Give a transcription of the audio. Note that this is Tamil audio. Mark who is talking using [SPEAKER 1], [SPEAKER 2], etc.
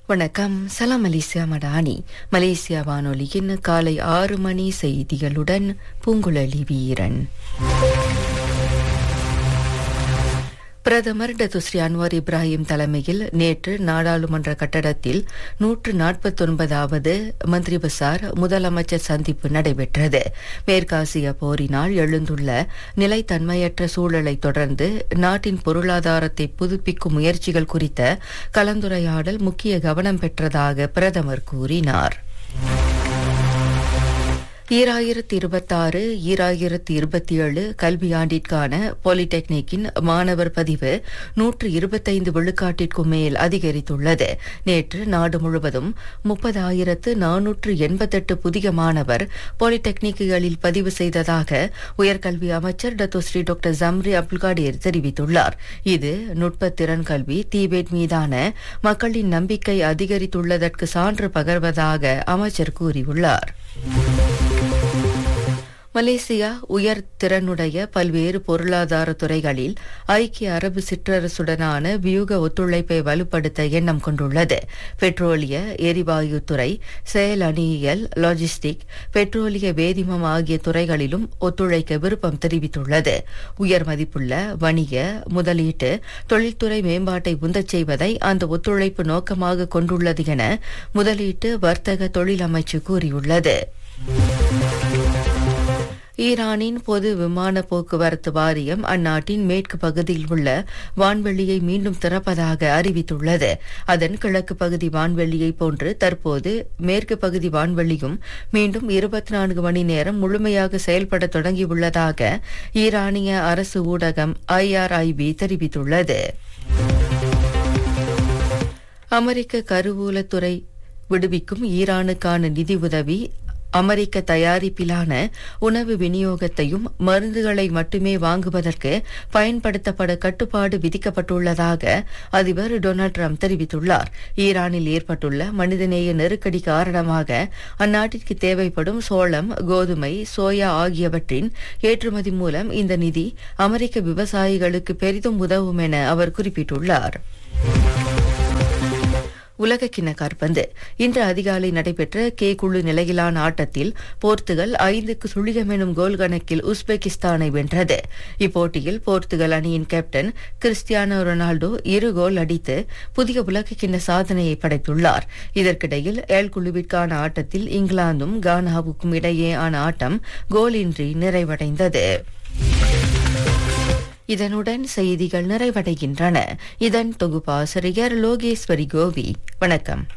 [SPEAKER 1] வணக்கம் சலாம் மலேசியா மடானி மலேசியா வானொலியின் காலை ஆறு மணி செய்திகளுடன் பூங்குழலி வீரன் பிரதமர் டத்துஸ்ரீ அன்வார் இப்ராஹிம் தலைமையில் நேற்று நாடாளுமன்ற கட்டடத்தில் நூற்று நாற்பத்தொன்பதாவது மந்திரி பசார் முதலமைச்சர் சந்திப்பு நடைபெற்றது மேற்காசிய போரினால் எழுந்துள்ள நிலைத்தன்மையற்ற சூழலை தொடர்ந்து நாட்டின் பொருளாதாரத்தை புதுப்பிக்கும் முயற்சிகள் குறித்த கலந்துரையாடல் முக்கிய கவனம் பெற்றதாக பிரதமர் கூறினார் ஈராயிரத்தி இருபத்தாறு ஈராயிரத்தி இருபத்தி ஏழு கல்வியாண்டிற்கான பாலிடெக்னிக்கின் மாணவர் பதிவு நூற்று இருபத்தைந்து விழுக்காட்டிற்கும் மேல் அதிகரித்துள்ளது நேற்று நாடு முழுவதும் முப்பதாயிரத்து நானூற்று எண்பத்தெட்டு புதிய மாணவர் பாலிடெக்னிக்குகளில் பதிவு செய்ததாக உயர்கல்வி அமைச்சர் டத்தோஸ்ரீ டாக்டர் ஜம்ரி அப்துல்காடீர் தெரிவித்துள்ளார் இது நுட்பத்திறன் கல்வி தீபேட் மீதான மக்களின் நம்பிக்கை அதிகரித்துள்ளதற்கு சான்று பகர்வதாக அமைச்சர் கூறியுள்ளார் மலேசியா உயர் திறனுடைய பல்வேறு பொருளாதார துறைகளில் ஐக்கிய அரபு சிற்றரசுடனான வியூக ஒத்துழைப்பை வலுப்படுத்த எண்ணம் கொண்டுள்ளது பெட்ரோலிய எரிவாயு துறை செயல் அணியியல் லாஜிஸ்டிக் பெட்ரோலிய வேதிமம் ஆகிய துறைகளிலும் ஒத்துழைக்க விருப்பம் தெரிவித்துள்ளது உயர் மதிப்புள்ள வணிக முதலீட்டு தொழில்துறை மேம்பாட்டை உந்தச் செய்வதை அந்த ஒத்துழைப்பு நோக்கமாக கொண்டுள்ளது என முதலீட்டு வர்த்தக தொழில் அமைச்சு கூறியுள்ளது ஈரானின் பொது விமான போக்குவரத்து வாரியம் அந்நாட்டின் மேற்கு பகுதியில் உள்ள வான்வெளியை மீண்டும் திறப்பதாக அறிவித்துள்ளது அதன் கிழக்கு பகுதி வான்வெளியை போன்று தற்போது மேற்கு பகுதி வான்வெளியும் மீண்டும் இருபத்தி நான்கு மணி நேரம் முழுமையாக செயல்பட தொடங்கியுள்ளதாக ஈரானிய அரசு ஊடகம் ஐஆர்ஐபி தெரிவித்துள்ளது அமெரிக்க கருவூலத்துறை விடுவிக்கும் ஈரானுக்கான நிதி உதவி அமெரிக்க தயாரிப்பிலான உணவு விநியோகத்தையும் மருந்துகளை மட்டுமே வாங்குவதற்கு பயன்படுத்தப்பட கட்டுப்பாடு விதிக்கப்பட்டுள்ளதாக அதிபர் டொனால்டு ட்ரம்ப் தெரிவித்துள்ளார் ஈரானில் ஏற்பட்டுள்ள மனிதநேய நெருக்கடி காரணமாக அந்நாட்டிற்கு தேவைப்படும் சோளம் கோதுமை சோயா ஆகியவற்றின் ஏற்றுமதி மூலம் இந்த நிதி அமெரிக்க விவசாயிகளுக்கு பெரிதும் உதவும் என அவர் குறிப்பிட்டுள்ளார் உலகக்கிண்ண காற்பந்து இன்று அதிகாலை நடைபெற்ற கே குழு நிலையிலான ஆட்டத்தில் போர்த்துகல் ஐந்துக்கு சுழியம் எனும் கோல் கணக்கில் உஸ்பெகிஸ்தானை வென்றது இப்போட்டியில் போர்த்துகல் அணியின் கேப்டன் கிறிஸ்டியானோ ரொனால்டோ இரு கோல் அடித்து புதிய உலகக்கிண்ண சாதனையை படைத்துள்ளார் இதற்கிடையில் ஏல் குழுவிற்கான ஆட்டத்தில் இங்கிலாந்தும் கானாவுக்கும் இடையேயான ஆட்டம் கோலின்றி நிறைவடைந்தது இதனுடன் செய்திகள் நிறைவடைகின்றன இதன் தொகுப்பாசிரியர் லோகேஸ்வரி கோவி வணக்கம்